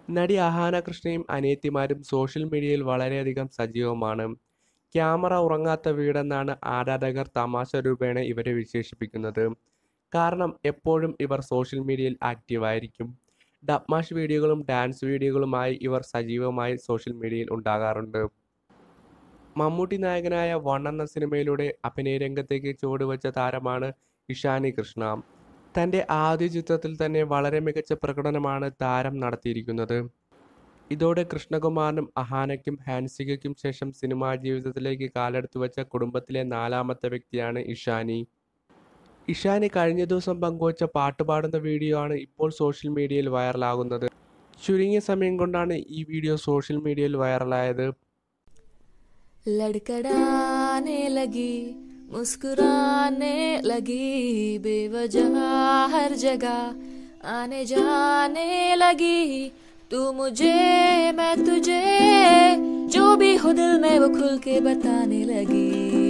നടി അഹാന കൃഷ്ണയും അനിയത്തിമാരും സോഷ്യൽ മീഡിയയിൽ വളരെയധികം സജീവമാണ് ക്യാമറ ഉറങ്ങാത്ത വീടെന്നാണ് ആരാധകർ തമാശ രൂപേണ ഇവരെ വിശേഷിപ്പിക്കുന്നത് കാരണം എപ്പോഴും ഇവർ സോഷ്യൽ മീഡിയയിൽ ആക്റ്റീവായിരിക്കും ഡബ്മാഷ് വീഡിയോകളും ഡാൻസ് വീഡിയോകളുമായി ഇവർ സജീവമായി സോഷ്യൽ മീഡിയയിൽ ഉണ്ടാകാറുണ്ട് മമ്മൂട്ടി നായകനായ വൺ എന്ന സിനിമയിലൂടെ അഭിനയ രംഗത്തേക്ക് ചുവടുവെച്ച താരമാണ് ഇഷാനി കൃഷ്ണ തൻ്റെ ആദ്യ ചിത്രത്തിൽ തന്നെ വളരെ മികച്ച പ്രകടനമാണ് താരം നടത്തിയിരിക്കുന്നത് ഇതോടെ കൃഷ്ണകുമാറിനും അഹാനയ്ക്കും ഹാൻസികയ്ക്കും ശേഷം സിനിമാ ജീവിതത്തിലേക്ക് കാലെടുത്തു വെച്ച കുടുംബത്തിലെ നാലാമത്തെ വ്യക്തിയാണ് ഇഷാനി ഇഷാനി കഴിഞ്ഞ ദിവസം പങ്കുവച്ച പാട്ട് പാടുന്ന വീഡിയോ ആണ് ഇപ്പോൾ സോഷ്യൽ മീഡിയയിൽ വൈറലാകുന്നത് ചുരുങ്ങിയ സമയം കൊണ്ടാണ് ഈ വീഡിയോ സോഷ്യൽ മീഡിയയിൽ വൈറലായത് लड़खड़ाने लगी मुस्कुराने लगी बेवजह हर जगह आने जाने लगी तू मुझे मैं तुझे जो भी हो दिल में वो खुल के बताने लगी